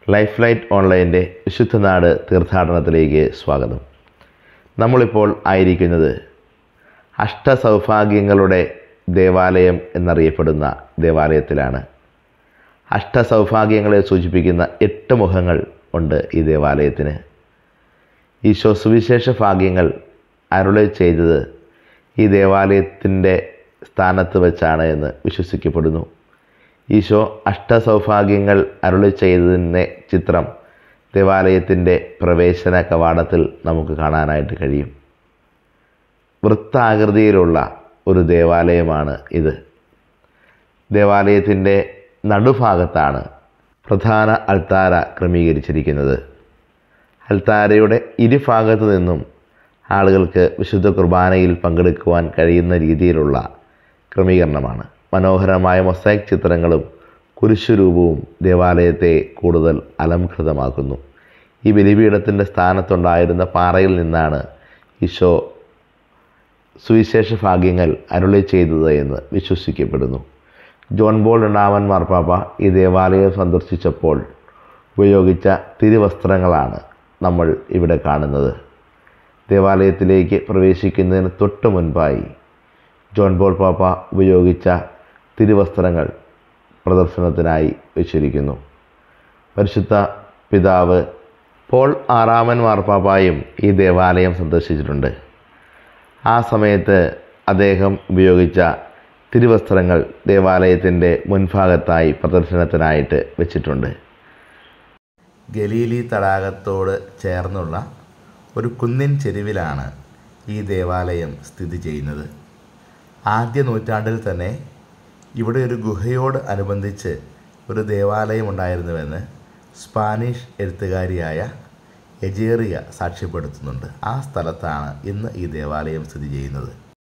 life light ഓൺലൈൻ്റെ വിശുദ്ധനാട് തീർത്ഥാടനത്തിലേക്ക് സ്വാഗതം നമ്മളിപ്പോൾ ആയിരിക്കുന്നത് അഷ്ടസൗഭാഗ്യങ്ങളുടെ ദേവാലയം എന്നറിയപ്പെടുന്ന ദേവാലയത്തിലാണ് അഷ്ടസൗഭാഗ്യങ്ങളെ സൂചിപ്പിക്കുന്ന എട്ട് മുഖങ്ങൾ ഉണ്ട് ഈ ദേവാലയത്തിന് ഈശോ സുവിശേഷ ഭാഗ്യങ്ങൾ അരുളി ചെയ്തത് ഈ ദേവാലയത്തിൻ്റെ സ്ഥാനത്ത് വെച്ചാണ് എന്ന് വിശ്വസിക്കപ്പെടുന്നു ഈശോ അഷ്ടസൗഭാഗ്യങ്ങൾ അരുളി ചെയ്തതിൻ്റെ ചിത്രം ദേവാലയത്തിൻ്റെ പ്രവേശന കവാടത്തിൽ നമുക്ക് കാണാനായിട്ട് കഴിയും വൃത്താകൃതിയിലുള്ള ഒരു ദേവാലയമാണ് ഇത് ദേവാലയത്തിൻ്റെ നടുഭാഗത്താണ് പ്രധാന അൾത്താര ക്രമീകരിച്ചിരിക്കുന്നത് അൾത്താരയുടെ ഇരുഭാഗത്തു നിന്നും ആളുകൾക്ക് വിശുദ്ധ കുർബാനയിൽ പങ്കെടുക്കുവാൻ കഴിയുന്ന രീതിയിലുള്ള ക്രമീകരണമാണ് മനോഹരമായ മൊസൈക്ക് ചിത്രങ്ങളും കുരിശുരൂപവും ദേവാലയത്തെ കൂടുതൽ അലംകൃതമാക്കുന്നു ഈ ബലിപീഠത്തിൻ്റെ സ്ഥാനത്തുണ്ടായിരുന്ന പാറയിൽ നിന്നാണ് ഈശോ സുവിശേഷ ഭാഗ്യങ്ങൾ അരുളി ചെയ്തത് എന്ന് വിശ്വസിക്കപ്പെടുന്നു ജോൺ ബോൾ രണ്ടാമൻ മാർപ്പാപ്പ ഈ ദേവാലയം സന്ദർശിച്ചപ്പോൾ ഉപയോഗിച്ച തിരുവസ്ത്രങ്ങളാണ് നമ്മൾ ഇവിടെ കാണുന്നത് ദേവാലയത്തിലേക്ക് പ്രവേശിക്കുന്നതിന് തൊട്ട് മുൻപായി ജോൺ ബോൾ പാപ്പ ഉപയോഗിച്ച തിരുവസ്ത്രങ്ങൾ പ്രദർശനത്തിനായി വെച്ചിരിക്കുന്നു പരിശുദ്ധ പിതാവ് പോൾ ആറാമൻ മാർപ്പാപ്പായും ഈ ദേവാലയം സന്ദർശിച്ചിട്ടുണ്ട് ആ സമയത്ത് അദ്ദേഹം ഉപയോഗിച്ച തിരുവസ്ത്രങ്ങൾ ദേവാലയത്തിൻ്റെ മുൻഭാഗത്തായി പ്രദർശനത്തിനായിട്ട് വെച്ചിട്ടുണ്ട് ഗലീലി തടാകത്തോട് ചേർന്നുള്ള ഒരു കുന്നിൻ ചെരുവിലാണ് ഈ ദേവാലയം സ്ഥിതി ചെയ്യുന്നത് ആദ്യ നൂറ്റാണ്ടിൽ തന്നെ ഇവിടെ ഒരു ഗുഹയോട് അനുബന്ധിച്ച് ഒരു ദേവാലയം ഉണ്ടായിരുന്നുവെന്ന് സ്പാനിഷ് എഴുത്തുകാരിയായ എജേറിയ സാക്ഷ്യപ്പെടുത്തുന്നുണ്ട് ആ സ്ഥലത്താണ് ഇന്ന് ഈ ദേവാലയം സ്ഥിതി ചെയ്യുന്നത്